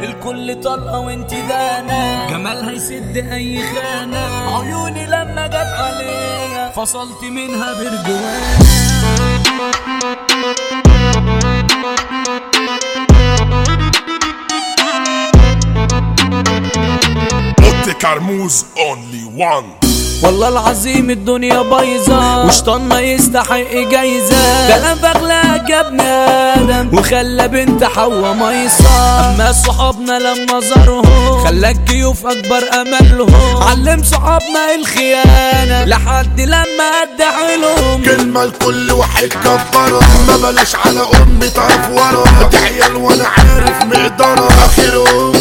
الكل طلقة وانت دانا جمالها يسد اي خانة عيوني لما جت عليها فصلت منها برجوانا Otte Carmouze only one والله العظيم الدنيا بايظة وشطنا يستحق جايزة كلام بغلاء جابني آدم وخلى بنت حوا ميصة أما صحابنا لما زارهم خلى الجيوف أكبر أملهم علم صحابنا الخيانة لحد لما أدى حيلهم كلمة لكل واحد كبرة ما بلاش على امي تفورة دي عيال وانا عارف مقدرة اخرهم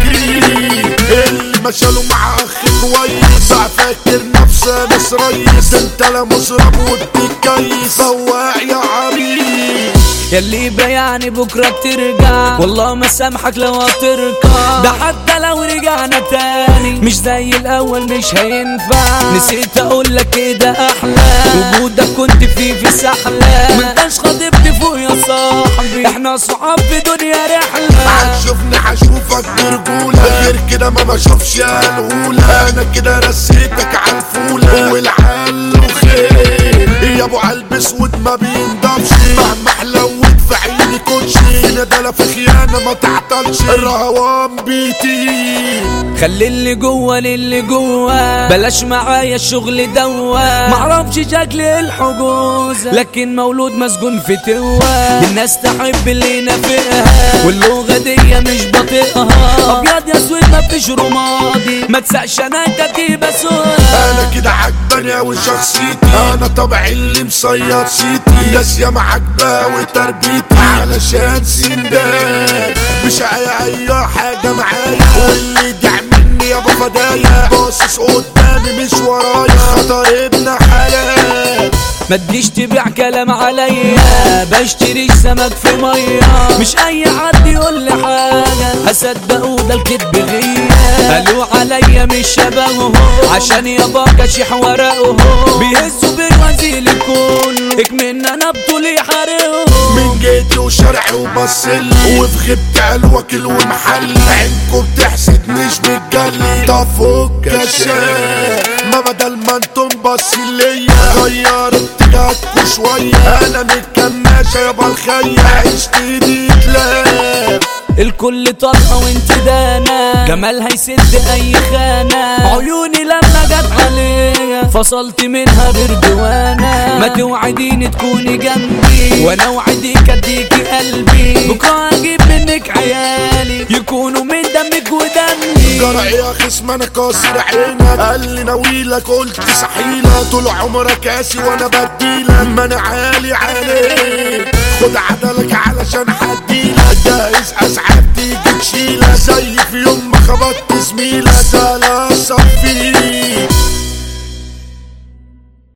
تجريب اللي مشالوا مع اخ كويس بقى فاكر نفسه مش ريس انت لا مشرب وبتتكيس فواق يا عريس ياللي بيعني بكرة ترجع والله ما سامحك لو هتركع ده حتى لو رجعنا تاني مش زي الأول مش هينفع نسيت أقول لك إيه ده أحلى وجودك كنت فيه في سحلة ما انتش خاطبت فوق يا صاحبي احنا صحاب في دنيا رحلة هتشوفني هشوفك برجولة غير كده ما بشوفش الهولة انا كده رسيتك على الفولة والعل وخير يا ابو قلب اسود ما بيندمش مهما حلوت في عيني كوتشي هنا ده لا في خيانة ما تعطلش الرهوان بيتي خلي اللي جوه للي جوه بلاش معايا الشغل دوا معرفش شكل الحجوز لكن مولود مسجون في توا الناس تحب اللي ينافقها واللغة دي مش بطيقها ابيض يا اسود مفيش رمادي ما تسقش انا كتيبة سودا انا كده عجباني اوي شخصيتي انا طبعي اللي مصيد شيتي ناس ياما عجباوي تربيتي علشان سندان مش اي اي حاجة معايا واللي يدعم مني يابا فدايا باصص قدامي مش ورايا خطر ابن حلال ما تجيش تبيع كلام عليا بشتري سمك في ميه مش اي حد يقول لي حاجه هصدقه ده الكدب غيا قالوا عليا مش شبههم عشان يابا كشيح ورقهم بيهزوا بالوزيل كله اكمن انا بطولي حارقهم من جيتي وشرعي وبصل وفي غيبتي على الوكيل والمحل عينكم بتحسد مش بتجلي طب فك يا شاب ما بدل ما انتم باصين ليا غيرت اتجاهكوا شوية انا متكماشة يابا الخيا عشت ايدي تلاب الكل طلقة وانت دانا جمالها يسد اي خانة عيوني لما جت عليها فصلت منها بردوانا ما توعديني تكوني جنبي وانا اوعدك اديكي قلبي بكره اجيب منك عيالي يكونوا من دمك ودمي جرع يا خصم انا كاسر عينك قال لي ناويلك قلت سحيلة طول عمرك قاسي وانا بديلك ما انا عالي عليك خد عدلك علشان حديلك جايز اسعد تيجي تشيلك زي في يوم ما خبطت زميلك سلا صفي